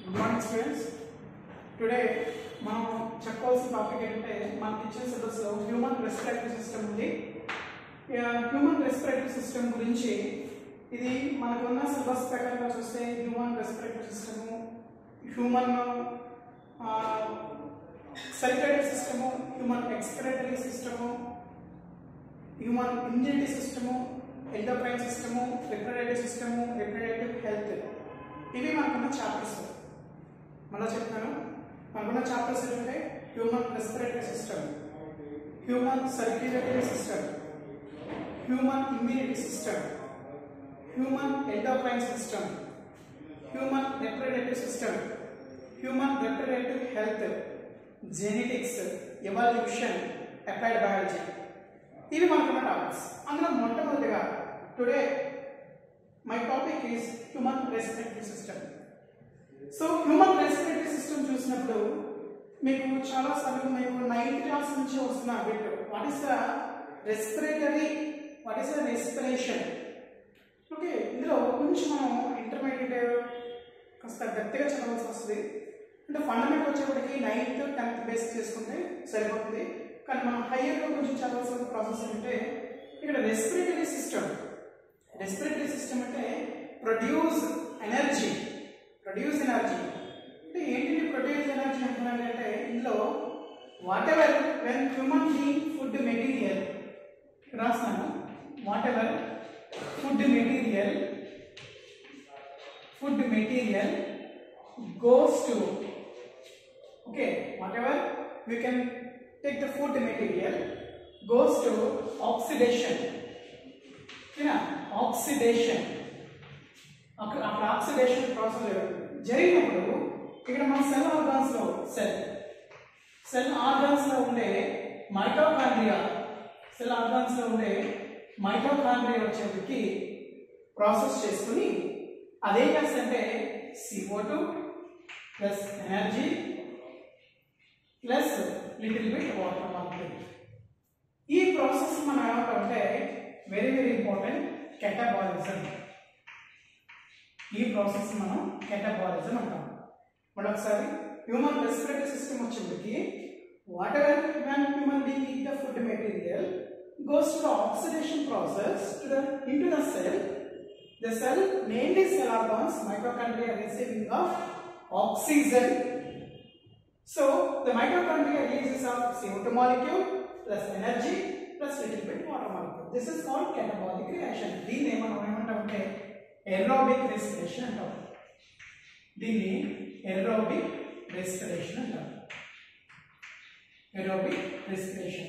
Good morning students today మనం చెప్పుకోవాల్సిన topic ఏంటంటే మనకి ఇచ్చిన సిలబస్లో హ్యూమన్ రెస్పిరేటరీ సిస్టమ్ ఉంది హ్యూమన్ రెస్పిరేటరీ సిస్టమ్ గురించి ఇది మనకున్న సిలబస్ ప్రకారంగా చూస్తే human respiratory system human circulatory system human expiratory system human immunity system endocrine system reproductive system reproductive health ఇవి మనకున్న చాప్టర్స్ మళ్ళీ చెప్తాను మనకున్న చాప్టర్స్ ఏంటంటే human respiratory system human circulatory system human immunity system human endocrine system human reproductive system human reproductive health genetics evolution applied biology ఇవి మనకున్న topics అందులో మొట్టమొదటిగా today my topic is human respiratory system so human respiratory system చూసినప్పుడు మీకు చాలా సార్లు మేము ninth class నుంచి వస్తున్న bit what is the respiratory what is the respiration okay ఇందులో కొంచెం మనం ఇంటర్మీడియట్ కాస్త గట్టిగా చదవాల్సి వస్తుంది అంటే ఫండమెంటల్ వచ్చేప్పటికి నైన్త్ టెన్త్ బేస్ చేసుకుంటే సరిపోతుంది కానీ మనం హయ్యర్లో కొంచెం చదవాల్సిన ప్రాసెస్ ఏంటంటే ఇక్కడ రెస్పిరేటరీ సిస్టమ్ రెస్పిరేటరీ సిస్టమ్ అంటే ప్రొడ్యూస్ ఎనర్జీ ప్రొడ్యూస్ ఎనర్జీ అంటే ఏంటి ప్రొడ్యూస్ ఎనర్జీ అంటున్నానంటే ఇందులో whatever when human being food material రాస్తాను whatever food material food material goes to okay whatever we can take the food material goes to oxidation ఓకేనా oxidation అక్కడ అక్కడ oxidation process జరిగినప్పుడు ఇక్కడ మన cell organs లో cell cell organs లో ఉండే మైటోకాండ్రియా సెల్ ఆర్గాన్స్ లో ఉండే మైటోకాండ్రియా వచ్చేటికి ప్రాసెస్ చేసుకుని అదేం చేస్తుంటే CO two plus energy plus little bit water molecule ఈ ప్రాసెస్ మనం ఏమంటామంటే వెరీ వెరీ ఇంపార్టెంట్ కెటబాలిజం ఈ ప్రాసెస్ మనం కెటబాలిజం అంటాం మళ్ళీ ఒకసారి హ్యూమన్ రెస్పిరేటరీ సిస్టమ్ వచ్చేప్పటికి whatever when human being eat the food material goes to the oxidation process to the into the cell the cell mainly cell organs mitochondria receiving of oxygen so the mitochondria releases of CO2 molecule plus energy plus little bit water molecule this is called catabolic reaction దీన్ని మనం ఏమంటామంటే aerobic respiration అంటాం దీన్ని aerobic respiration అంటాం aerobic respiration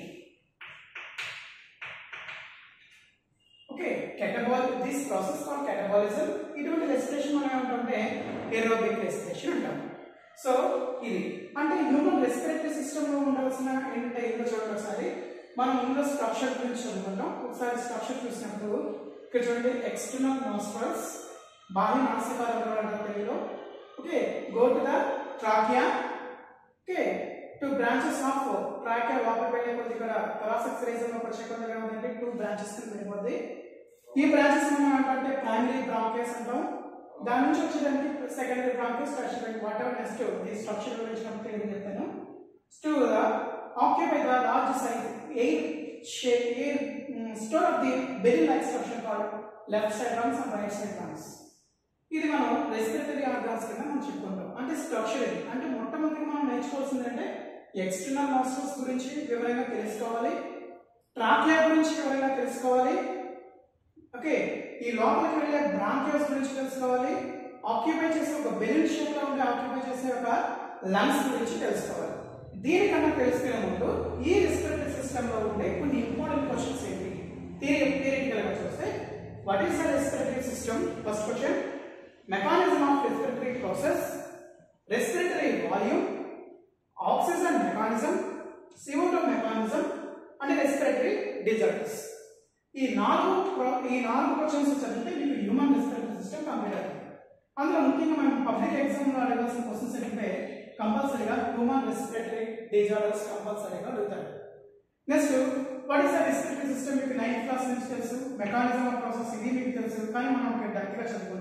okay catabol this process call catabolism ఇటువంటి respiration మనం ఏమంటామంటే aerobic respiration అంటాం సో ఇది అంటే హ్యూమన్ రెస్పిరేటరీ సిస్టమ్ లో ఉండాల్సిన ఏంటంటే ఇందులో చూడండి ఒకసారి మనం ఇందులో స్ట్రక్చర్ గురించి చదువుకుంటాం ఒకసారి స్ట్రక్చర్ చూసినప్పుడు ఇక్కడ చూడండి ఎక్స్టర్నల్ నాస్ట్రల్స్ బాహ్య నాసికారంధ్రాలు అంటారు తెలుగులో okay go to the trachea okay two branches of trachea లోపల వెళ్ళే కొద్ది ఇక్కడ థొరాసిక్ రీజన్ లో వచ్చే కొద్దిగా ఏమంటే టూ బ్రాంచెస్ కింద వెళ్ళిపోద్ది ఈ బ్రాంచెస్ మనం ఏంటంటే ప్రైమరీ బ్రాంకేస్ అంటాం దాని నుంచి వచ్చేదానికి secondary bronchus tertiary whatever next ఈ స్ట్రక్చర్ గురించి నాకు తెలియదు చెప్తాను to occupy the large size air shape air store of the berry like structure called left side runs and right side runs ఇది మనం రెస్పిరేటరీ ఆర్గాన్స్ కింద మనం చెప్పుకుంటాం అంటే స్ట్రక్చర్ ఇది అంటే మొట్టమొదటిగా మనం నేర్చుకోవాల్సింది అంటే ఎక్స్టర్నల్ నాస్ట్రల్స్ గురించి వివరంగా తెలుసుకోవాలి ట్రాక్లియా గురించి వివరంగా తెలుసుకోవాలి ఓకే ఈ లోపలికి వెళ్ళే బ్రాంకియోస్ గురించి తెలుసుకోవాలి ఆక్యుపై చేసే ఒక బెలూన్ షేప్ లో ఉండే ఆక్యుపై చేసే ఒక లంగ్స్ గురించి తెలుసుకోవాలి దీనికన్నా తెలుసుకునే ముందు ఈ రెస్పిరేటరీ సిస్టమ్ లో ఉండే కొన్ని ఇంపార్టెంట్ క్వశ్చన్స్ ఏంటి థియరీ థియరిటికల్ గా చూస్తే what is the respiratory system first question mechanism of respiratory process respiratory volume oxygen mechanism CO2 mechanism and respiratory disorders ఈ నాలుగు ప్ర- ఈ నాలుగు క్వశ్చన్స్ చదివితే మీకు హ్యూమన్ రెస్పిరేటరీ సిస్టమ్ కంప్లీట్ అవుతుంది అందులో ముఖ్యంగా మనం పబ్లిక్ ఎగ్జామ్ లో అడగాల్సిన క్వశ్చన్స్ ఏంటంటే కంపల్సరీగా హ్యూమన్ రెస్పిరేటరీ డిజార్డర్స్ కంపల్సరీగా అడుగుతారు next what is the respiratory system మీకు నైన్త్ క్లాస్ నుంచి తెలుసు మెకానిజం ఆఫ్ ప్రాసెస్ ఇది మీకు తెలుసు కానీ మనం ఇక్కడ డైరెక్ట్గా చదువుకుంటాం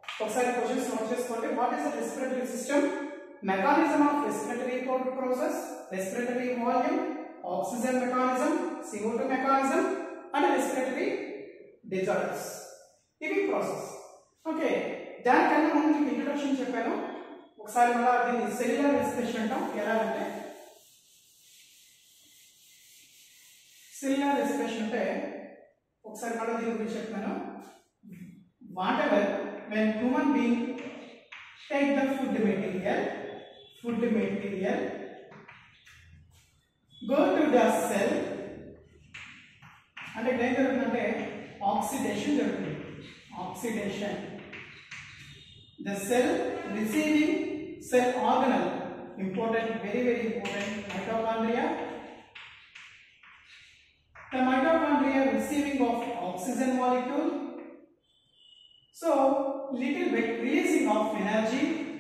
ఒకసారి క్వశ్చన్స్ నోట్ చేసుకోండి what is the respiratory system mechanism of respiratory process respiratory volume oxygen mechanism CO2 mechanism and respiratory disorders ఇవి ప్రాసెస్ ఓకే దానికన్నా ముందు మీకు ఇంట్రొడక్షన్ చెప్పాను ఒకసారి మళ్ళీ దీన్ని సెల్యులర్ రెస్పిరేషన్ అంటాం ఎలా అంటే సెల్యులర్ రెస్పిరేషన్ అంటే ఒకసారి మళ్ళీ దీని గురించి చెప్తాను whatever when human being take the food material food material go to the cell అంటే ఇక్కడ ఏం జరుగుతుందంటే ఆక్సిడేషన్ జరుగుతుంది oxidation the cell receiving cell organelle important very very important mitochondria the mitochondria receiving of oxygen molecule so little bit releasing of energy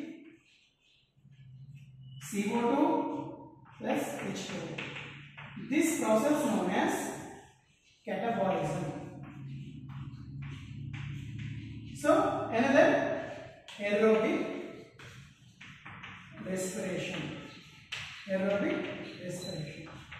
CO2 plus H2 this process known as catabolism so another aerobic respiration aerobic respiration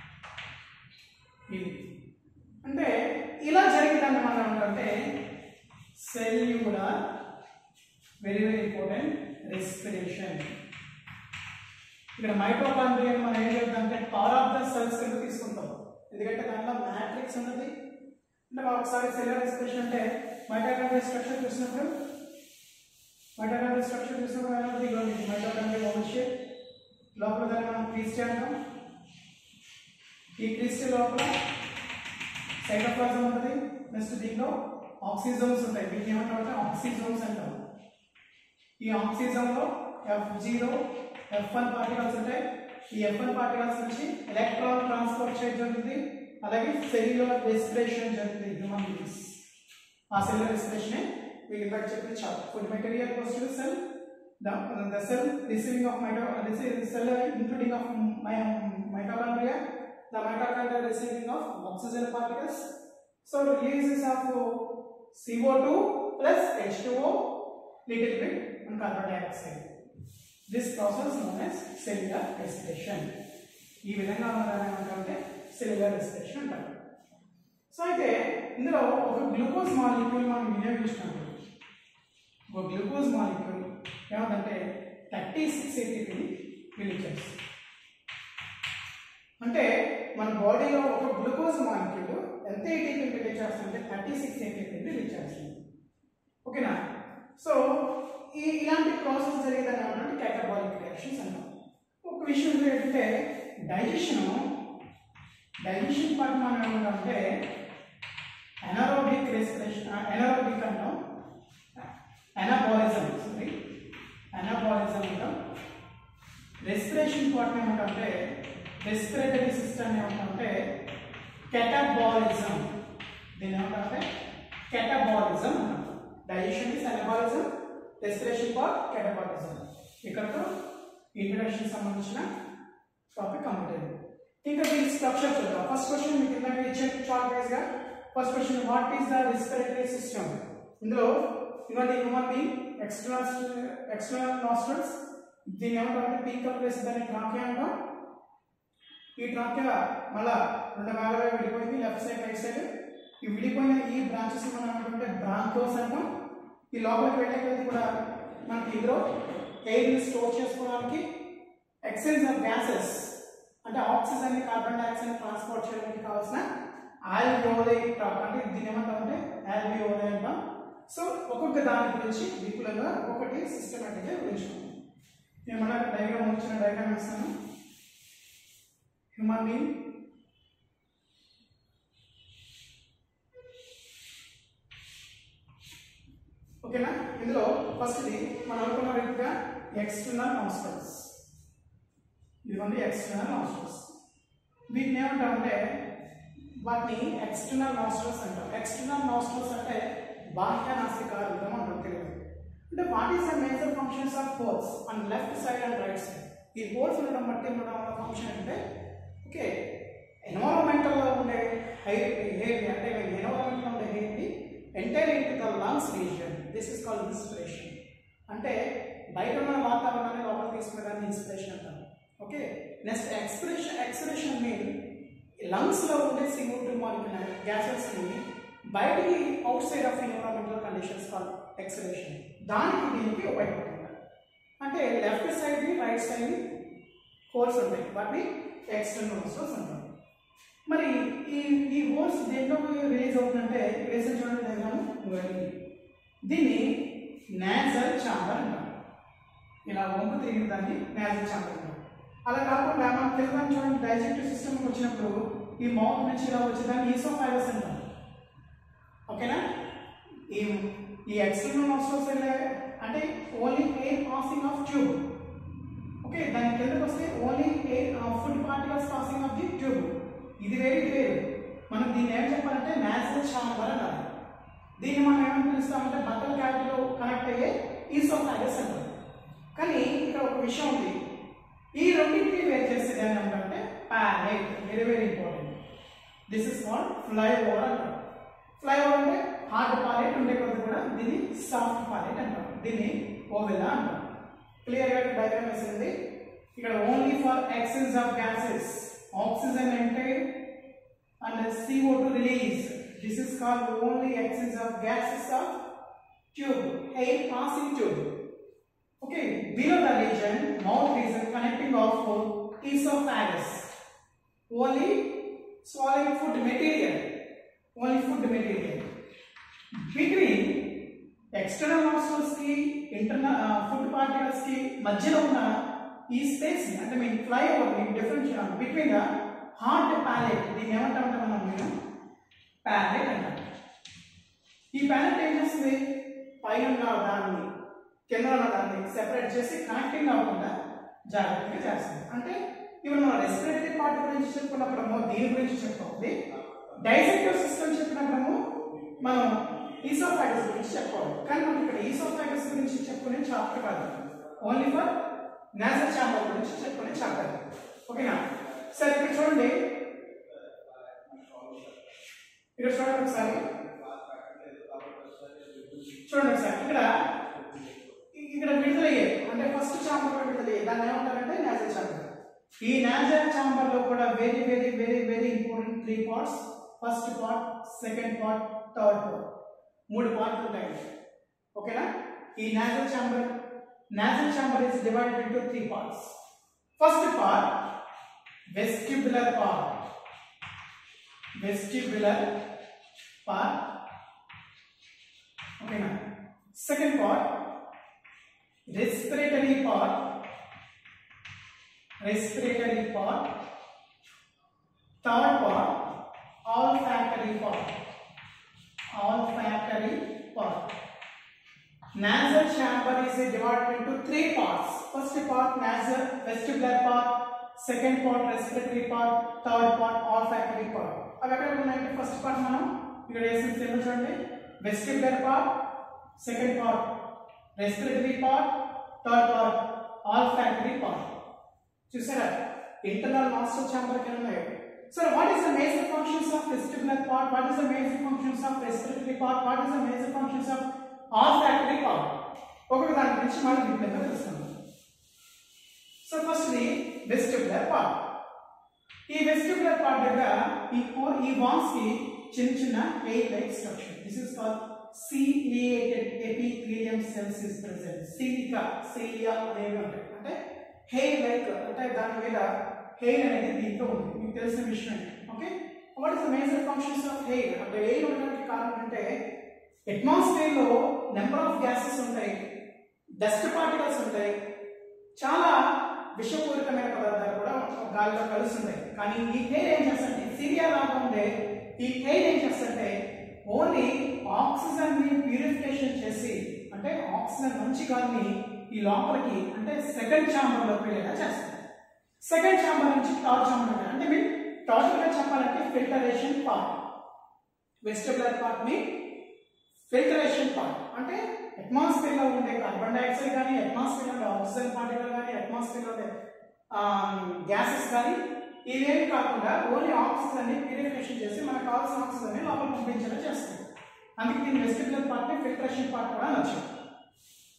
ఇది అంటే ఇలా జరిగిందని మనం ఏమంటే cellular very very important respiration ఇక్కడ mitochondria మనం ఏం చేద్దామంటే పవర్ ఆఫ్ ద సెల్స్ కింద తీసుకుంటాం ఎందుకంటే దాంట్లో మ్యాట్రిక్స్ ఉన్నది అంటే మనం ఒకసారి సెల్యులర్ రెస్పిరేషన్ అంటే మైటోకాండ్రియా స్ట్రక్చర్ చూసినప్పుడు మైటోకాండ్రియా స్ట్రక్చర్ చూసినప్పుడు ఏమవుతుంది ఇదిగోండి మైటోకాండ్రియా వచ్చి లోపల దాన్ని మనం క్రీస్టి అంటాం ఈ క్రీస్టి లోపల సైటోప్లాజం ఉంటుంది నెక్స్ట్ దీంట్లో ఆక్సిజోన్స్ ఉంటాయి వీటిని ఏమంటామంటే ఆక్సిజోన్స్ అంటాం ఈ ఆక్సిజన్లో F zero F one particles ఉంటాయి ఈ ఎఫ్ వన్ పార్టికల్స్ నుంచి ఎలక్ట్రాన్ ట్రాన్స్ఫర్ చేయడం జరుగుతుంది అలాగే సెల్యులర్ రెస్పిరేషన్ జరుగుతుంది హ్యూమన్ బీయింగ్స్ ఆ సెల్యులర్ రెస్పిరేషన్ మీకు ఇందాక చెప్పిన చాలు food material goes to cell the, the cell receiving of mito receiving cell including of my, mitochondria the mitochondria receiving of oxygen particles so releases of CO2 plus H2O little bit and carbon dioxide this process known as cellular respiration ఈ విధంగా మనం ఏమంటామంటే cellular respiration అంటారు so అయితే ఇందులో ఒక glucose molecule మనం వినియోగించినప్పుడు ఒక గ్లూకోజ్ మాలిక్యూల్ ఏమంటే థర్టీ సిక్స్ ఏటీపీని రిలీజ్ చేస్తుంది అంటే మన బాడీలో ఒక గ్లూకోజ్ మాలిక్యూల్ ఎంత ఏటీపీ రిలీజ్ చేస్తుందంటే థర్టీ సిక్స్ ఏటీపీ రిలీజ్ చేస్తుంది ఓకేనా సో ఈ ఇలాంటి ప్రాసెస్ జరిగేదని ఏమంటే క్యాటబాలిక్ రియాక్షన్స్ అంటాం ఒక విషయం ఏంటంటే డైజెషన్ డైజెషన్ పార్ట్ మనం ఏమంటామంటే ఎనారోబిక్ రెస్పిరేషన్ ఎనారోబిక్ అంటాం ఎనాబాలిజం సారీ ఎనాబాలిజం అంటాం రెస్పిరేషన్ పార్ట్ ఏమంటామంటే రెస్పిరేటరీ సిస్టమ్ ఏమంటామంటే కెటాబాలిజం దీని ఏమంటామంటే కెటాబాలిజం అంటాం digestion is anabolism respiration part catabolism ఇక్కడతో ఇంట్రడక్షన్ సంబంధించిన టాపిక్ కంప్లీట్ అయింది ఇంకా దీని స్ట్రక్చర్ చూద్దాం ఫస్ట్ క్వశ్చన్ మీకు ఇందాక ఇచ్చాను చార్ట్ వైజ్ గా first question what is the respiratory system ఇందులో ఇవ్వండి human being external external nostrils దీన్ని ఏమంటారంటే పీకప్ ప్లేస్ దాన్ని ట్రాకియా అంటాం ఈ ట్రాకియా మళ్ళా రెండు భాగాలుగా విడిపోయింది లెఫ్ట్ సైడ్ రైట్ సైడ్ ఈ విడిపోయిన ఈ బ్రాంచెస్ మనం ఏమంటే బ్రాంకోస్ అంటాం ఈ లోపలికి వెళ్ళే కొద్దీ కూడా మనకి ఇందులో ఎయిర్ని స్టోర్ చేసుకోవడానికి ఎక్సెన్స్ ఆఫ్ గ్యాసెస్ అంటే ఆక్సిజన్ కార్బన్ డైఆక్సైడ్ ట్రాన్స్పోర్ట్ చేయడానికి కావాల్సిన ఆల్వియోలై ట్రాక్ అంటే దీని ఏమంటామంటే ఆల్వియోలై అంటాం సో ఒక్కొక్క దాని గురించి విపులంగా ఒక్కొక్కటి సిస్టమేటిక్గా వివరించుకుందాం నేను మళ్ళీ డయాగ్రామ్ వచ్చిన డయాగ్రామ్ వేస్తాను హ్యూమన్ బీయింగ్ ఓకేనా ఇందులో ఫస్ట్ది మనం అనుకున్న రీతిగా ఎక్స్టర్నల్ నాస్ట్రల్స్ ఇవన్నీ ఎక్స్టర్నల్ నాస్ట్రల్స్ వీటిని ఏమంటామంటే వాటిని ఎక్స్టర్నల్ నాస్ట్రల్స్ అంటాం ఎక్స్టర్నల్ నాస్ట్రల్స్ అంటే బాహ్య నాసికారులం అంటాం తెలుగు అంటే what is the major functions of holes and left side and right side ఈ హోల్స్ ఉండడం బట్టి ఉండడం వల్ల ఫంక్షన్ అంటే ఓకే ఎన్వైరన్మెంటల్లో ఉండే హైట్ హెయిర్ అంటే ఎన్వైరన్మెంట్లో ఉండే హెయిర్ని entire into the lungs region this is called inspiration అంటే బయట ఉన్న వాతావరణాన్ని లోపల తీసుకునేదాన్ని ఇన్స్పిరేషన్ అంటాం okay next expiration expiration mean లంగ్స్లో ఉండే సింగిల్ టు మాలిక్యులర్ గ్యాసెస్ని బయటికి outside of environmental conditions call expiration దానికి దీనికి ఉపయోగపడుతుంది అంటే లెఫ్ట్ సైడ్ని రైట్ సైడ్ని హోల్స్ ఉంటాయి వాటిని ఎక్స్టర్నల్ హోల్స్ అంటాం మరి ఈ ఈ హోల్స్ దేంట్లో రిలీజ్ అవుతుందంటే రీసెంట్ చూడండి డయాగ్రామ్ దీన్ని నేజల్ చాంబర్ అంటాం ఇలా వంపు తిరిగిన దాన్ని నేజల్ చాంబర్ అంటాం అలా కాకుండా మనం తెలుగు చూడండి డైజెస్టివ్ సిస్టమ్కి వచ్చినప్పుడు ఈ మౌత్ నుంచి ఇలా వచ్చేదాన్ని ఈసోఫాగస్ అంటాం ఓకేనా ఈ ఈ ఎక్స్టర్నల్ నాస్ట్రల్స్ అంటే only air passing of tube okay దాని కిందకి వస్తే only air food particles passing of the tube ఇది వేరు ఇది వేరు మనం దీన్ని ఏం చెప్పాలంటే నేచురల్ చాంబర్ అన్నారు దీన్ని మనం ఏమని పిలుస్తామంటే బట్టల క్యావిటీలో కనెక్ట్ అయ్యే ఈసోఫాగస్ అంటారు కానీ ఇక్కడ ఒక విషయం ఉంది ఈ రెండింటిని వేరు చేసేది ఏంటంటే palate very very important this is called fly over అంటారు ఫ్లై ఓవర్ అంటే హార్డ్ పాలెట్ ఉండే కొద్ది కూడా దీన్ని సాఫ్ట్ పాలెట్ అంటారు దీన్ని ఓవెలా అంటారు క్లియర్గా డయాగ్రామ్ వేసింది ఇక్కడ only for exchange of gases oxygen అంటే and CO2 release this is called only exchange of gases of tube air passing tube okay below the region mouth region connecting of esophagus only swallowing food material only food material between external nostrils కి internal food particles కి మధ్యలో ఉన్న ఈ space అంటే mean fly over difference between the hard palate దీన్ని ఏమంటామంటే మనం మేము ప్యాలెట్ అంటాం ఈ ప్యాలెట్ ఏం చేస్తుంది పైన ఉన్న దాన్ని కింద ఉన్న దాన్ని సెపరేట్ చేసి కనెక్టింగ్ అవ్వకుండా జాగ్రత్తగా చేస్తుంది అంటే ఇప్పుడు మనం రెస్పిరేటరీ పార్ట్ గురించి చెప్పుకున్నప్పుడేమో దీని గురించి చెప్పుకోవాలి డైజెస్టివ్ సిస్టమ్ చెప్పినప్పుడేమో మనం ఈసోఫాగస్ గురించి చెప్పుకోవాలి కానీ మనం ఇక్కడ ఈసోఫాగస్ గురించి చెప్పుకునే చాప్టర్ కాదు ఓన్లీ ఫర్ నేజల్ చాంబర్ గురించి చెప్పుకునే చాప్టర్ ఓకేనా సరే ఇక్కడ చూడండి ఇక్కడ చూడండి ఒకసారి చూడండి ఒకసారి ఇక్కడ ఇక్కడ విడుదలయ్యే అంటే ఫస్ట్ చాంబర్ విడుదలయ్యే దాన్ని ఏమంటారంటే నేజల్ చాంబర్ ఈ నేజల్ చాంబర్ లో కూడా very very very very important three parts first part second part third part మూడు పార్ట్లు ఉంటాయి ఓకేనా ఈ nasal chamber nasal chamber is divided into three parts first part vestibular part vestibular part ఓకేనా second part respiratory part respiratory part third part olfactory part olfactory part nasal chamber is divided into three parts first part nasal vestibular part second part respiratory part third part olfactory part అవి ఎక్కడ ఉన్నాయంటే first part మనం ఇక్కడ వేసిన symbol చూడండి vestibular part second part respiratory part third part olfactory part చూసారా internal nostril chamber కింద ఉన్నాయి so what is the major functions of vestibular part what is the major functions of respiratory part what is the major functions of olfactory part ఒక్కొక్క దాని గురించి మనం డీటెయిల్గా తెలుసుకుందాం so first the vestibular part ఈ vestibular part దగ్గర ఈ కో- ఈ వాన్స్ కి చిన్న చిన్న air like structure this is called ciliated epithelium cells is present silica cilia అనేవి ఉంటాయి అంటే హెయిర్ లైక్ అంటే దాని మీద హెయిర్ అనేది దీంట్లో ఉంది మీకు తెలిసిన విషయం okay what is the major functions of hair అంటే హెయిర్ ఉండడానికి కారణం అంటే అట్మాస్ఫియర్ లో నెంబర్ ఆఫ్ గ్యాసెస్ ఉంటాయి డస్ట్ పార్టికల్స్ ఉంటాయి చాలా విషపూరితమైన పదార్థాలు కూడా గాలిలో కలుస్తుంటాయి కానీ ఈ హెయిర్ ఏం చేస్తుంటే సిరియా లాగా ఉండే ఈ హెయిర్ ఏం చేస్తుంటే ఓన్లీ ఆక్సిజన్ ని ప్యూరిఫికేషన్ చేసి అంటే ఆక్సిజన్ మంచి గాలిని ఈ లోపలికి అంటే సెకండ్ ఛాంబర్ లోకి వెళ్ళేలా చేస్తుంది సెకండ్ ఛాంబర్ నుంచి థర్డ్ ఛాంబర్ అంటే మీరు టోటల్ గా చెప్పాలంటే ఫిల్టరేషన్ పార్ట్ వెజిటబులర్ పార్ట్ ని ఫిల్టరేషన్ పార్ట్ అంటే అట్మాస్ఫియర్ లో ఉండే కార్బన్ డైఆక్సైడ్ కానీ అట్మాస్ఫియర్ లో ఉండే ఆక్సిజన్ పార్టికల్ కానీ అట్మాస్ఫియర్ లో ఉండే గ్యాసెస్ కానీ ఇవేమి కాకుండా ఓన్లీ ఆక్సిజన్ ని ప్యూరిఫికేషన్ చేసి మనకు కావాల్సిన ఆక్సిజన్ ని లోపల పంపించేలా చేస్తుంది అందుకే దీని వెజిటబులర్ పార్ట్ ని ఫిల్టరేషన్ పార్ట్ కూడా నచ్చింది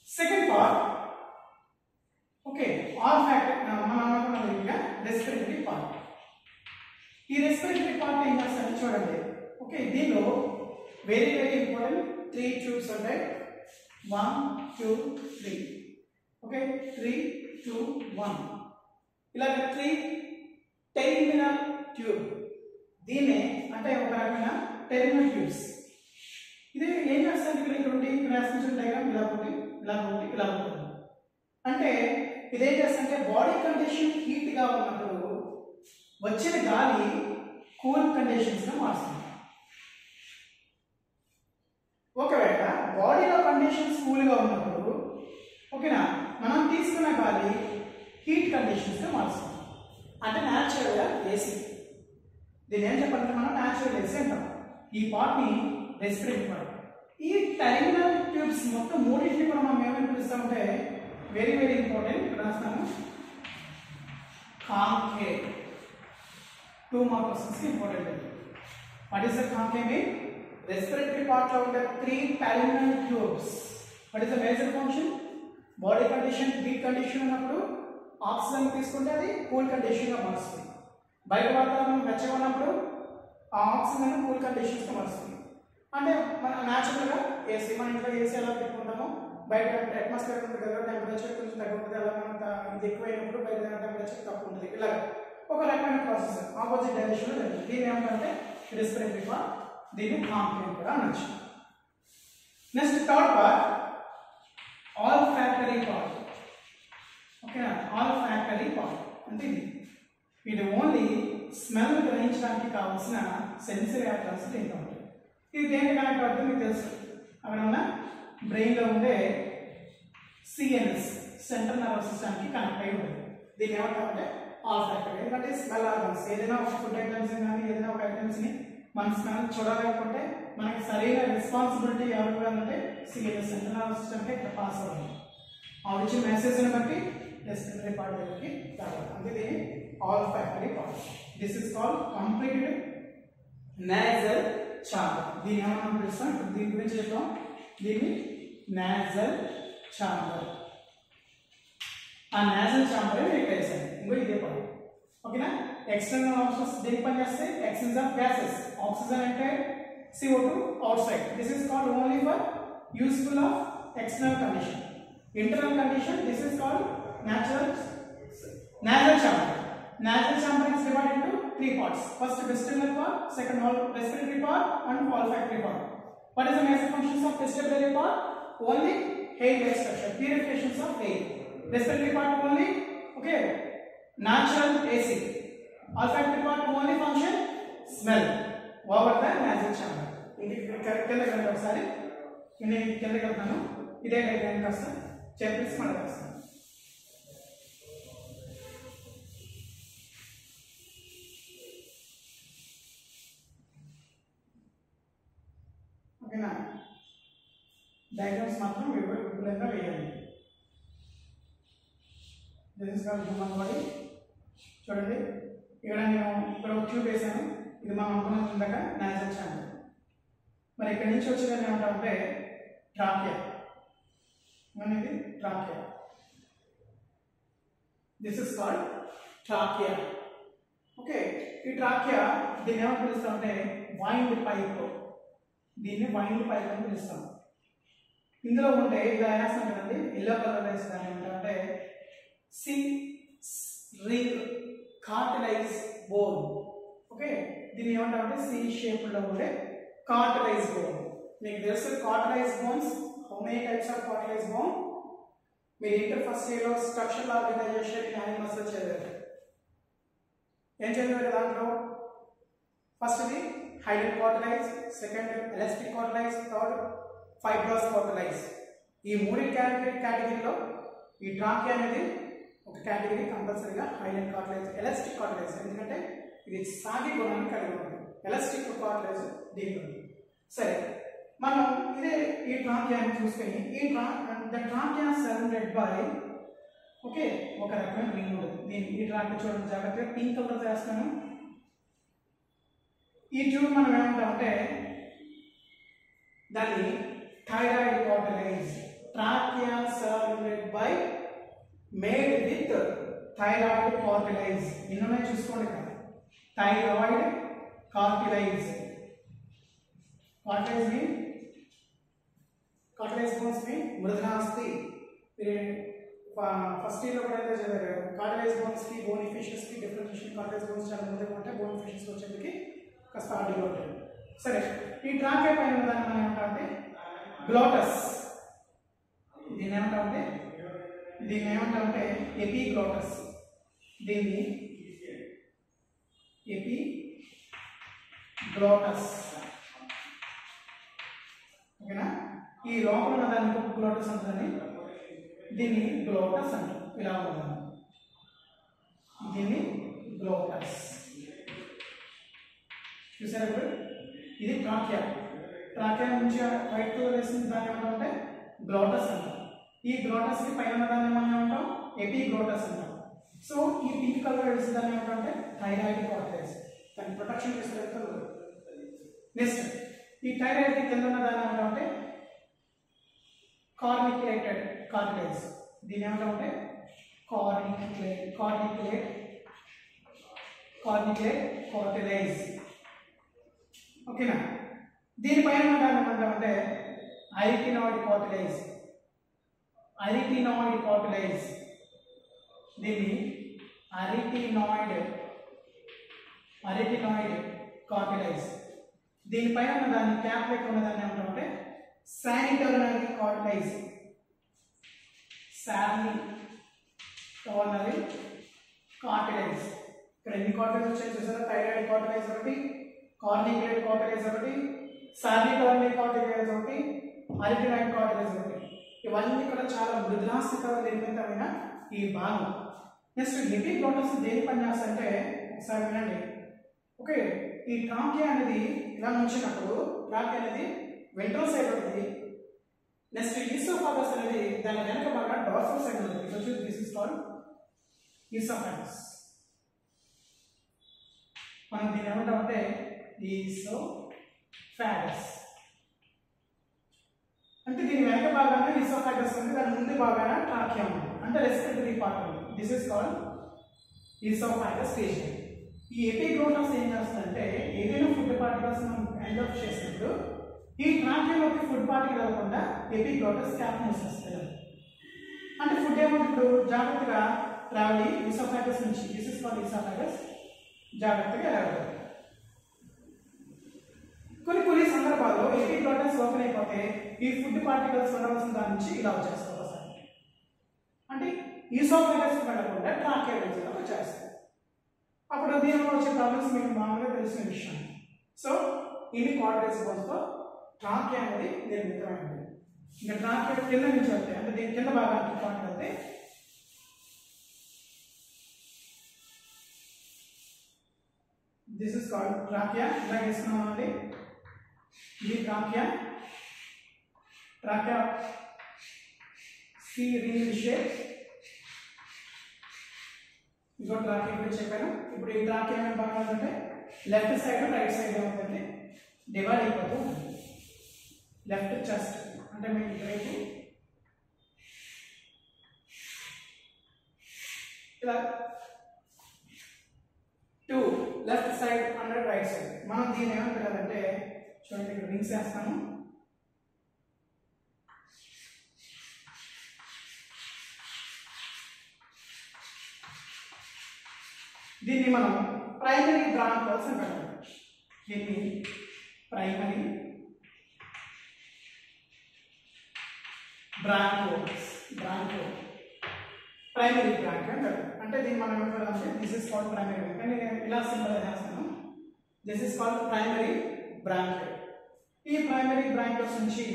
second part okay olfactory మనం అనుకున్న విధంగా రెస్పిరేటరీ పార్ట్ ఈ రెస్పిరేటరీ పార్ట్ ఏం చేస్తారు చూడండి ఓకే దీనిలో very very important three tubes ఉంటాయి one two three okay three two one ఇలాగ త్రీ టెర్మినల్ ట్యూబ్ దీన్నే అంటే ఒక రకమైన టెర్మినల్ ట్యూబ్స్ ఇది ఏం చేస్తారు ఇక్కడ ఇక్కడ ఉండి ఇక్కడ రాసిన డయాగ్రామ్ ఇలా ఒకటి ఇలా ఒకటి ఇలా ఉంటుంది అంటే ఇదేం చేస్తుంటే బాడీ కండిషన్ హీట్ గా ఉన్నప్పుడు వచ్చిన గాలి కూల్ కండిషన్స్ గా మారుస్తుంది ఒకవేళ బాడీలో కండిషన్స్ కూల్ గా ఉన్నప్పుడు ఓకేనా మనం తీసుకున్న గాలి హీట్ కండిషన్స్ గా మారుస్తుంది అంటే న్యాచురల్ గా ఏసీ దీని ఏం చెప్పాలంటే మనం న్యాచురల్ ఏసీ అంటాం ఈ పార్ట్ ని రెస్పిరేటరీ పార్ట్ ఈ టెర్మినల్ ట్యూబ్స్ మొత్తం మూడింటిని కూడా మనం ఏమని పిలుస్తామంటే వెరీ వెరీ ఇంపార్టెంట్ ఇక్కడ రాస్తాను concave two mark questions important what is the concave mean respiratory part లో ఉండే three terminal tubes what is the major function body condition heat condition ఉన్నప్పుడు ఆక్సిజన్ తీసుకుంటే అది కూల్ కండిషన్ గా మారుస్తుంది బయట వాతావరణం వెచ్చగా ఉన్నప్పుడు ఆ ఆక్సిజన్ కూల్ కండిషన్స్ గా మారుస్తుంది అంటే మన న్యాచురల్ గా ఏసీ మన ఇంట్లో ఏసీ ఎలా పెట్టుకుంటామో బయట అట్మాస్ఫియర్ ఉంటుంది కదా టెంపరేచర్ కొంచెం తక్కువ ఉంటుంది అలా మనం త- ఇది ఎక్కువైనప్పుడు బయట టెంపరేచర్ తక్కువ ఉంటుంది ఇలా ఒక రకమైన ప్రాసెస్ ఆపోజిట్ డైరెక్షన్ లో జరుగుతుంది దీని ఏమంటే రెస్పిరేటరీ పార్ట్ దీన్ని కాంప్లైంట్ కూడా అనొచ్చు next third part olfactory part ఓకేనా ఆల్ ఫ్యాక్టరీ పార్ట్ అంటే ఇది ఇది ఓన్లీ స్మెల్ గ్రహించడానికి కావాల్సిన సెన్సరీ ఆర్గన్స్ దీంట్లో ఉంటాయి ఇది దేనికి కనెక్ట్ అవుతుంది మీకు తెలుసు అక్కడ ఉన్న బ్రెయిన్లో ఉండే సిఎన్ఎస్ సెంట్రల్ నర్వస్ సిస్టమ్కి కనెక్ట్ అయి ఉంటుంది దీన్ని ఏమంటారంటే ఆల్ ఫ్యాక్టరీ ఎందుకంటే స్మెల్ ఆర్గన్స్ ఏదైనా ఒక ఫుడ్ ఐటమ్స్ కానీ ఏదైనా ఒక ఐటమ్స్ని మన స్మెల్ చూడాలనుకుంటే మనకి సరైన రెస్పాన్సిబిలిటీ ఎవరు అంటే సిఎన్ఎస్ సెంట్రల్ నర్వస్ సిస్టమ్కి ఇక్కడ పాస్ అవ్వాలి ఆ వచ్చిన మెసేజ్ని బట్టి రెస్పిరేటరీ పార్ట్ దగ్గరికి రావాలి అంటే దీన్ని olfactory part this is called completed nasal chamber దీన్ని ఏమన్నా పిలుస్తాం ఇప్పుడు దీని గురించి చెప్తాం దీన్ని నాజల్ చాంబర్ ఆ నాజల్ చాంబర్ మీకు వేసాను ఇంకో ఇదే పని ఓకేనా ఎక్స్టర్నల్ ఆప్షన్స్ దేనికి పని చేస్తాయి ఎక్స్టెన్స్ ఆఫ్ గ్యాసెస్ ఆక్సిజన్ అంటే CO2 to outside this is called only for useful of external condition internal condition this is called natural nasal chamber nasal chamber is divided into three parts first vestibular part second all respiratory part and olfactory part what is the major functions of vestibular part only air extraction purifications of air respiratory part only okay natural ac olfactory part only function smell over the nasal chamber ఇది కిందకి వెళ్తాను ఒకసారి నేను కిందకి వెళ్తాను ఇదే diagram కాస్త చెప్పేసి మళ్ళీ వస్తాను ఓకేనా డయాగ్రామ్స్ మాత్రం వివర విపులంగా వేయాలి this is called human body చూడండి ఇక్కడ నేను ఇక్కడ ఒక ట్యూబ్ వేసాను ఇది మనం అనుకున్నది ఇందాక నాజల్ ఛానల్ మరి ఇక్కడ నుంచి వచ్చేదాన్ని ఏమంటామంటే ట్రాకియా అనేది trachea this is called trachea okay ఈ ట్రాకియా దీన్ని ఏమని పిలుస్తామంటే వైండ్ పైప్ దీన్ని వైండ్ పైప్ అని పిలుస్తాం ఇందులో ఉంటే ఇలా వేస్తాం కదండి ఎల్లో కలర్ వేసి దాన్ని ఏమంటారంటే C ring cartilage bone okay దీన్ని ఏమంటారంటే సి షేప్ లో ఉండే కార్టిలైజ్ బోన్ మీకు తెలుసు cartilage bones how many types of cartilage bone మీరు ఇంటర్ ఫస్ట్ ఇయర్ లో స్ట్రక్చరల్ ఆర్గనైజేషన్ యానిమల్స్ లో చదివారు ఏం చదివారు దాంట్లో ఫస్ట్ ఇది హైడెడ్ cartilage second elastic cartilage third fibrous cartilage ఈ మూడు కేటగిరీ కేటగిరీలో ఈ ట్రాకి అనేది ఒక కేటగిరీ కంపల్సరీగా హైలైట్ కార్టిలైజ్ ఎలాస్టిక్ కార్టిలైజ్ ఎందుకంటే ఇది సాగి గుణాన్ని కలిగి ఉంది ఎలాస్టిక్ కార్టిలైజ్ దీనికి ఉంది సరే మనం ఇదే ఈ ట్రాకియాన్ని చూసుకొని ఈ ట్రా the trachea surrounded by okay ఒక రకమైన రింగ్ ఉంటుంది నేను ఈ ట్రాక్ చూడండి జాగ్రత్తగా పింక్ కలర్ చేస్తాను ఈ ట్యూబ్ మనం ఏమంటామంటే దాన్ని thyroid cartilage trachea surrounded by made with thyroid cartilage నిన్ననే చూసుకోండి కదా thyroid cartilage cartilage mean cartilage bones mean మృదనాస్తి ఫస్ట్ ఇయర్లో కూడా అయితే చదివారు కార్టిలైజ్ బోన్స్ కి బోన్ ఫిషెస్ కి డిఫరెన్షియేషన్ కార్టిలైజ్ బోన్స్ చాలా ముందుగా ఉంటాయి బోన్ ఫిషెస్ వచ్చేందుకు కాస్త ఆర్డీలో ఉంటాయి సరే ఈ ట్రాకే పైన ఉన్నదాన్ని మనం ఏమంటామంటే గ్లోటస్ దీన్ని ఏమంటామంటే దీన్ని ఏమంటామంటే ఎపీ గ్లోటస్ దీన్ని ఎపీ గ్లోటస్ ఓకేనా ఈ లోపల ఉన్న దాన్ని ఇంకొక గ్లోటస్ అంటుందని దీన్ని గ్లోటస్ అంటాం ఇలా ఉందాం దీన్ని గ్లోటస్ చూసారా ఇప్పుడు ఇది ట్రాకియా ట్రాకియా నుంచి వైట్ వేసిన దాన్ని ఏమంటామంటే గ్లోటస్ అంటాం ఈ గ్లోటస్ కి పైన ఉన్న దాన్ని మనం ఏమంటాం ఎపీ గ్లోటస్ అంటాం సో ఈ పింక్ కలర్ వేసిన దాన్ని ఏమంటామంటే థైరాయిడ్ కార్టెక్స్ దాన్ని ప్రొటెక్షన్ చేస్తే నెక్స్ట్ ఈ థైరాయిడ్ కింద ఉన్న దాన్ని ఏమంటామంటే కార్నిక్యులేటెడ్ కార్టిలేజ్ దీని ఏమంటామంటే కార్నిక్యులేట్ కార్నిక్యులేట్ కార్నిక్యులేట్ కార్టిలేజ్ ఓకేనా దీనిపైన ఉన్న దాన్ని ఏమంటామంటే ఐరిటినాయిడ్ కార్టిలేజ్ అరిటినాయిడ్ కార్టిలేజ్ దీన్ని అరిటినాయిడ్ అరిటినాయిడ్ కార్టిలేజ్ దీనిపైన ఉన్న దాన్ని క్యాప్ లెక్క ఉన్న దాన్ని ఏమంటామంటే Santorini cartilage Santorini cartilage ఇక్కడ ఎన్ని కార్టిలేజ్ వచ్చాయి చూసారా థైరాయిడ్ కార్టిలేజ్ ఒకటి కార్నిక్యులేట్ కార్టిలేజ్ ఒకటి సార్నిటోనరీ కార్టిలేజ్ ఒకటి అరిటినాయిడ్ కార్టిలేజ్ ఒకటి ఇవన్నీ కూడా చాలా మృదులాస్థిక నిర్మితమైన ఈ భాగం నెక్స్ట్ హెవీ గ్లోటస్ దేని పనిచేస్తాయంటే ఒకసారి వినండి ఓకే ఈ ట్రాకియా అనేది ఇలా ఉంచినప్పుడు ట్రాకియా అనేది వెంట్రల్ సైడ్ ఉంటుంది నెక్స్ట్ ఈసోఫాగస్ అనేది దాని వెనక బాగా డార్సల్ సైడ్ ఉంటుంది ఇది వచ్చి దిస్ ఇస్ కాల్డ్ ఈసోఫాగస్ మనం దీన్ని ఏమంటామంటే ఈసోఫాగస్ అంటే దీని వెనక భాగాన ఈసోఫాగస్ ఉంది దాని ముందు భాగాన ట్రాకియా ఉంది అంటే రెస్పిరేటరీ పార్ట్ ఉంది this is called oesophagus region ఈ ఎపిగ్లోటస్ ఏం చేస్తుందంటే ఏదైనా ఫుడ్ పార్టికల్స్ మనం ఎండప్ చేసినప్పుడు ఈ ట్రాకియాలోకి ఫుడ్ పార్టికల్ అవ్వకుండా ఎపిగ్లోటస్ క్యాప్ మూసేస్తుంది అంటే ఫుడ్ ఏముంది ఇప్పుడు జాగ్రత్తగా ట్రావెల్ ఈసోఫాగస్ నుంచి దిస్ ఇస్ కాల్డ్ ఈసోఫాగస్ జాగ్రత్తగా వెళ్ళాలి కొన్ని కొన్ని సందర్భాల్లో ఎపిగ్లోటస్ ఓపెన్ అయిపోతే ఈ ఫుడ్ పార్టికల్స్ ఉండవలసిన దాని నుంచి ఇలా వచ్చేస్తారు ఒకసారి అంటే ఈసోఫాగస్ వెళ్ళకుండా ట్రాకియా రీజియన్లో వచ్చేస్తాయి అప్పుడు దీనిలో వచ్చే ప్రాబ్లమ్స్ మీకు మామూలుగా తెలిసిన విషయం సో ఇవి కార్డెస్ బోన్స్తో ట్రాకియా అనేది నిర్మితమైనది ఇంకా ట్రాకియా కింద నుంచి వెళ్తే అంటే దీని కింద భాగానికి పాయింట్ వెళ్తే దిస్ ఇస్ కాల్డ్ ట్రాకియా ఇలా వేసుకున్నాం అండి ఇది trachea trachea C ring shape ఇంకో ట్రాకింగ్ గురించి చెప్పాను ఇప్పుడు ఈ ట్రాకింగ్ ఏమైనా భాగాలు అంటే లెఫ్ట్ సైడ్ రైట్ సైడ్ ఏమవుతుంది డివైడ్ అయిపోతూ ఉంటుంది లెఫ్ట్ చెస్ట్ అంటే మీకు ఇటువైపు ఇలా to left side and right side మనం దీన్ని ఏమంటారంటే చూడండి ఇక్కడ రింగ్స్ వేస్తాము దీన్ని మనం ప్రైమరీ బ్రాంకోల్స్ అంటారు దీన్ని ప్రైమరీ బ్రాంకోల్స్ బ్రాంకో ప్రైమరీ బ్రాంక్ అంటారు అంటే దీన్ని మనం ఏమంటారంటే this is called primary bronchus అంటే నేను ఇలా సింబల్ చేస్తాను this is called primary bronchus ఈ ప్రైమరీ బ్రాంకోల్స్ నుంచి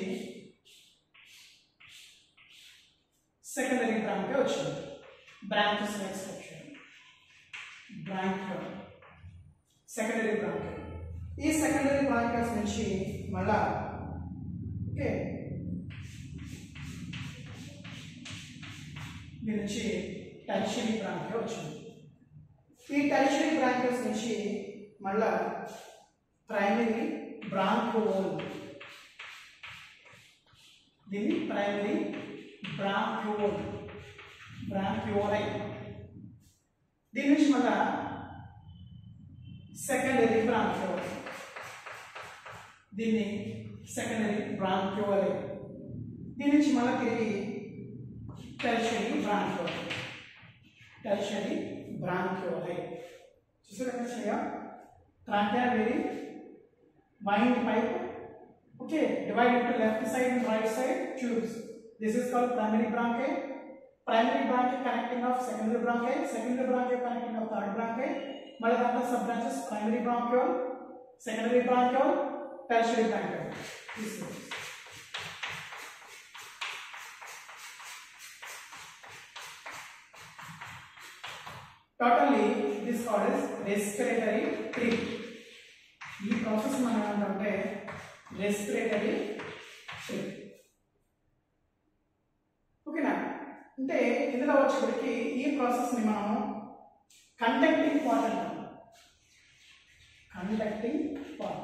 సెకండరీ బ్రాంక్ వచ్చింది బ్రాంచెస్ నెక్స్ట్ వచ్చాయి బ్రాంకియల్ సెకండరీ బ్రాంకియల్ ఈ సెకండరీ బ్రాంకియల్స్ నుంచి మళ్ళా ఓకే దీని నుంచి టెరిషరీ బ్రాంకియల్ వచ్చింది ఈ టెరిషరీ బ్రాంకియల్స్ నుంచి మళ్ళా ప్రైమరీ బ్రాంకోల్ దీన్ని ప్రైమరీ బ్రాంక్యూల్ బ్రాంక్యూలై దీని నుంచి మళ్ళా సెకండరీ బ్రాంక్యూల్ దీన్ని సెకండరీ బ్రాంక్యూలై దీని నుంచి మళ్ళీ తిరిగి టెర్షరీ బ్రాంక్యూల్ టెర్షరీ బ్రాంక్యూలై చూసారా కృష్ణయ్య ట్రాంక్యర్ very wind pipe okay divided into left side and right side tubes this is called primary bronchi primary bronchi connecting of secondary bronchi secondary bronchi connecting of third bronchi మళ్ళీ దాంట్లో sub branches primary bronchiole secondary bronchiole tertiary bronchiole totally this called is respiratory tree ఈ process మనం ఏమంటే respiratory tree ఓకేనా అంటే ఇందులో వచ్చేప్పటికి ఈ ప్రాసెస్ని మనం కండక్టింగ్ పార్ట్ అంటాం conducting part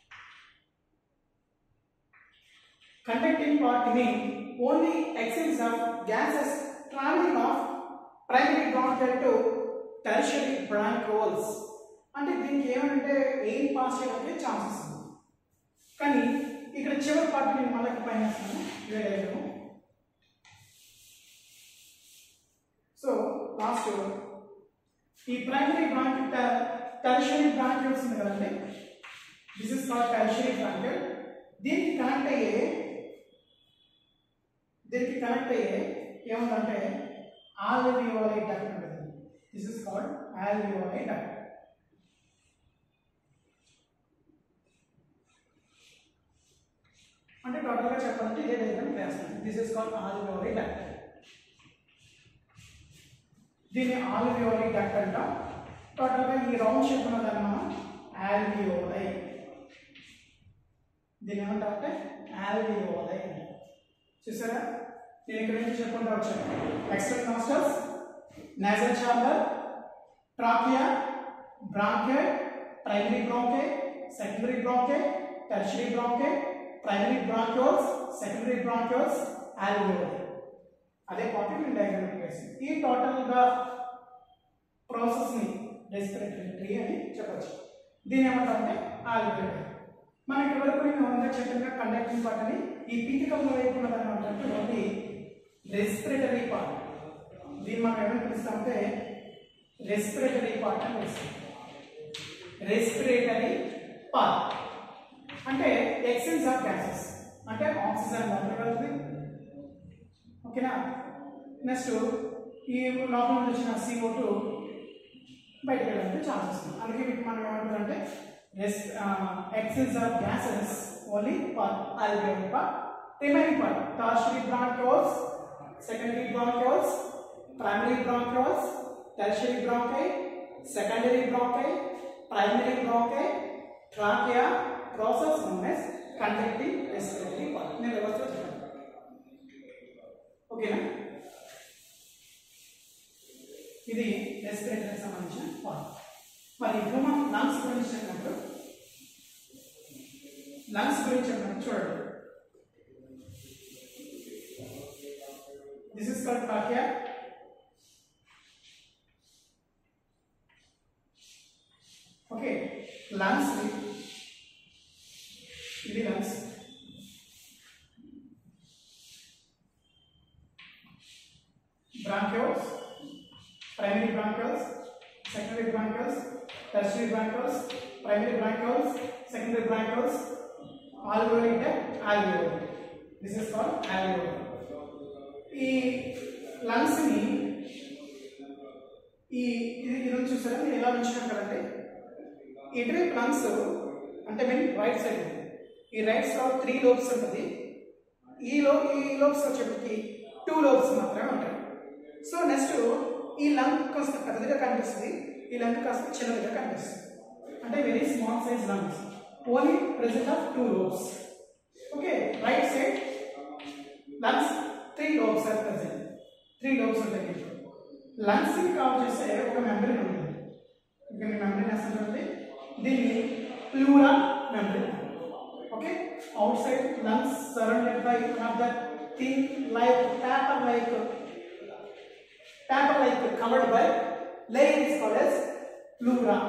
conducting part mean only excess of gases traveling off primary bronchial to tertiary bronchioles అంటే దీనికి ఏమంటే ఎయిర్ పాస్ చేయడానికి ఛాన్సెస్ ఉంది కానీ ఇక్కడ చివరి పార్ట్ నేను మళ్ళీ పైన వేస్తాను వేయలేము సో లాస్ట్ ఈ ప్రైమరీ బ్రాంక్ టెరిషరీ బ్రాంక్యూల్స్ ఉంది కదండి this is called tertiary bronchiole దీనికి కనెక్ట్ అయ్యే దీనికి కనెక్ట్ అయ్యే ఏముందంటే ఆల్వియోలై డక్ట్ ఉంటుంది this is called alveoli duct అంటే టోటల్గా చెప్పాలంటే ఇదే డయాగ్రామ్ వేస్తాను this is called alveoli duct దీన్ని ఆల్వియోలై డక్ట్ అంటాం టోటల్గా ఈ రౌండ్ షేప్ ఉన్నదాన్ని మనం ఆల్వియోలై దీన్ని ఏమంటారంటే ఆల్వియోలై అంటాం చూసారా నేను ఇక్కడ నుంచి చెప్పుకుంటూ వచ్చాను external nostrils nasal chamber trachea bronchi primary bronchi secondary bronchi tertiary bronchi primary bronchioles secondary bronchioles alveoli అదే పాయింట్ నేను డయాగ్రామ్ వేసింది ఈ టోటల్గా ప్రాసెస్ని రెస్పిరేటరీ ట్రీ అని చెప్పచ్చు దీని ఏమంటారంటే ఆల్వియోలై మన ఇక్కడ వరకు నేను ముందుగా చెప్పిన కండక్టింగ్ పార్ట్ అని ఈ పింక్ కలర్ వైపు ఉన్నదాన్ని ఏమంటారంటే ఓన్లీ రెస్పిరేటరీ పార్ట్ దీన్ని మనం ఏమని పిలుస్తామంటే రెస్పిరేటరీ పార్ట్ అని పిలుస్తాం రెస్పిరేటరీ పార్ట్ అంటే ఎక్సెన్స్ ఆఫ్ గ్యాసెస్ అంటే ఆక్సిజన్ లోపల వెళ్తుంది ఓకేనా నెక్స్ట్ ఈ లోపల నుంచి వచ్చిన సిఓ టూ బయటకు వెళ్ళడానికి ఛాన్సెస్ ఉంది అందుకే వీటికి మనం ఏమంటారంటే yes exchange of gases only part alveolar part remaining part tertiary bronchioles secondary bronchioles primary bronchioles tertiary bronchi secondary bronchi primary bronchi trachea process known as conducting respiratory part నేను వ్యవస్థలో చెప్పాను ఓకేనా ఇది రెస్పిరేటరీకి సంబంధించిన పార్ట్ మరి హ్యూమన్ లంగ్స్ గురించి చెప్పినప్పుడు lungs గురించి చెప్పినప్పుడు చూడండి this is called trachea okay lungs ఇది lungs bronchioles, primary bronchioles, secondary bronchioles, tertiary bronchioles, primary bronchioles, secondary bronchioles, alveoli duct, alveoli. This is called alveoli. ఈ లంగ్స్ ని ఈ ఇది ఇది చూసారా నేను ఎలా ఉంచున్నాను కదండి ఇటువైపు లంగ్స్ అంటే మీన్ రైట్ సైడ్ ఈ రైట్ సైడ్ త్రీ లోబ్స్ ఉంటుంది ఈ లో ఈ లోబ్స్ వచ్చేప్పటికి టూ లోబ్స్ మాత్రమే ఉంటాయి సో నెక్స్ట్ ఈ లంగ్ కాస్త పెద్దదిగా కనిపిస్తుంది ఈ లంగ్ కాస్త చిన్నదిగా కనిపిస్తుంది అంటే very small size lungs only present of two lobes okay right side lungs three lobes are present three lobes ఉంటాయి లంగ్స్ ని కవర్ చేసే ఒక మెంబ్రెన్ ఉంటుంది ఇక్కడ మెంబ్రెన్ వేస్తుంటుంది దీన్ని pleura membrane okay outside lungs surrounded by one of the thin like paper like paper like covered by layer is called as pleura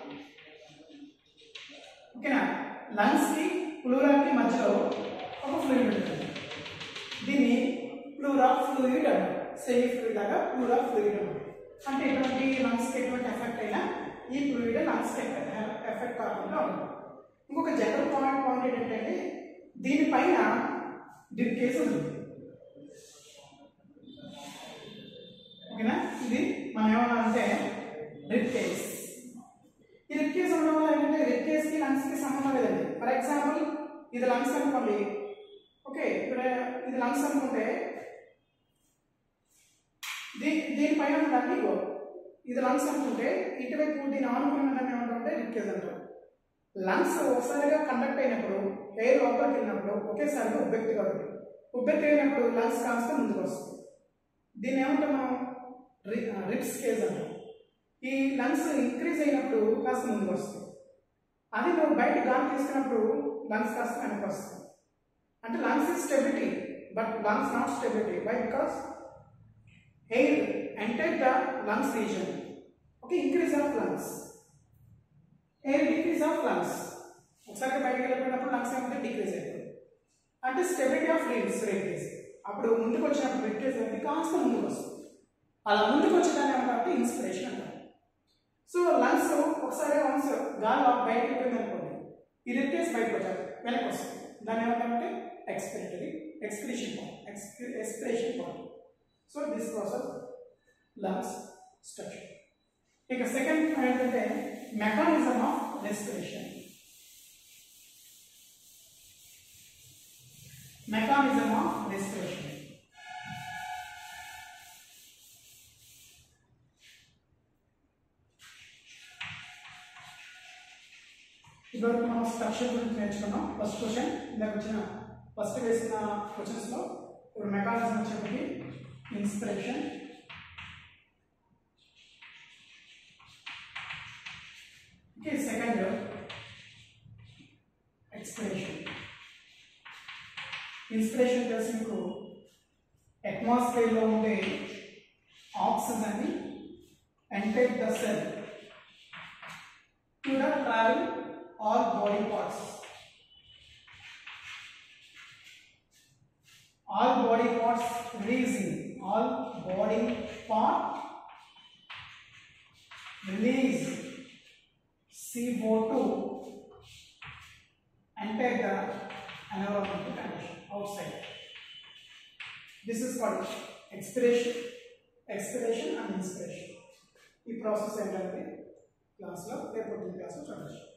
ఓకేనా lungs కి ప్లూరాకి మధ్యలో ఒక ఫ్లూయిడ్ ఉంటుంది దీన్ని ప్లూరా ఫ్లూయిడ్ అంటారు సెమీ ఫ్లూయిడ్ లాగా ప్లూరా ఫ్లూయిడ్ అంటారు అంటే ఎటువంటి లంగ్స్ కి ఎటువంటి ఎఫెక్ట్ అయినా ఈ ఫ్లూయిడ్ లంగ్స్ కి ఎఫెక్ట్ కాకుండా ఉంటుంది ఇంకొక జనరల్ పాయింట్ పాయింట్ ఏంటంటే దీనిపైన డ్రిప్ కేసు ఉంటుంది ఓకేనా ఇది మనం ఏమన్నా అంటే డ్రిప్ కేస్ ఈ రిప్ కేస్ ఉండడం వల్ల ఏంటంటే రిప్ కేస్ కి లంగ్స్ కి సంబంధం లేదండి ఫర్ ఎగ్జాంపుల్ ఇది లంగ్స్ అనుకోండి ఓకే ఇక్కడ ఇది లంగ్స్ అనుకుంటే దీ దీనిపైన ఉన్నదాన్ని ఇగో ఇది లంగ్స్ అనుకుంటే ఇటువైపు దీన్ని ఆనుకున్న దాన్ని ఏమంటారంటే రిప్ కేస్ అంటారు లంగ్స్ ఒకసారిగా కండక్ట్ అయినప్పుడు ఎయిర్ లోపలికి వెళ్ళినప్పుడు ఒకేసారిగా ఉబ్బెత్తి కాబట్టి ఉబ్బెత్తి అయినప్పుడు లంగ్స్ కాస్త ముందుకు వస్తుంది దీన్ని ఏమంటాం మనం రిప్స్ కేజ్ అంటాం ఈ లంగ్స్ ఇంక్రీజ్ అయినప్పుడు కాస్త ముందుకు వస్తుంది అది నువ్వు బయట గాలి తీసుకున్నప్పుడు లంగ్స్ కాస్త వెనక్కి వస్తుంది అంటే lungs is stability but lungs not stability why because air enter the lungs reason okay increase of lungs air decrease of lungs ఒకసారి బయటకు వెళ్ళిపోయినప్పుడు లంగ్స్ ఏమంటే డిక్రీజ్ అవుతుంది అంటే స్టెబిలిటీ ఆఫ్ రీడ్స్ రేటేజ్ అప్పుడు ముందుకు వచ్చినప్పుడు రిటేజ్ అనేది కాస్త ముందుకు వస్తుంది అలా ముందుకు వచ్చేదాన్ని ఏమంటారంటే ఇన్స్పిరేషన్ అంటారు సో లంగ్స్ ఒకసారి వన్స్ గాలి బయటకు వెళ్ళిపోయింది అనుకోండి ఈ రిటేజ్ బయటకు వచ్చారు వెనక్కి వస్తుంది దాన్ని ఏమంటారంటే expiratory expiration point expiration point so this process lungs structure ఇక సెకండ్ ఏంటంటే mechanism of respiration mechanism of respiration ఇదివరకు మనం స్ట్రక్చర్ గురించి నేర్చుకున్నాం ఫస్ట్ క్వశ్చన్ ఇందాక వచ్చిన ఫస్ట్ వేసిన క్వశ్చన్స్లో ఇప్పుడు మెకానిజం వచ్చేప్పటికి inspiration okay second expiration inspiration తెలిసి మీకు అట్మాస్ఫియర్లో ఉండే ఆక్సిజన్ని enter the cell to the travel all body parts all body parts releasing all body part release CO2 enter the environmental condition outside. This is called expiration, expiration and inspiration. ఈ process ఏంటంటే క్లాస్లో రేపు క్లాస్లో చూడవచ్చు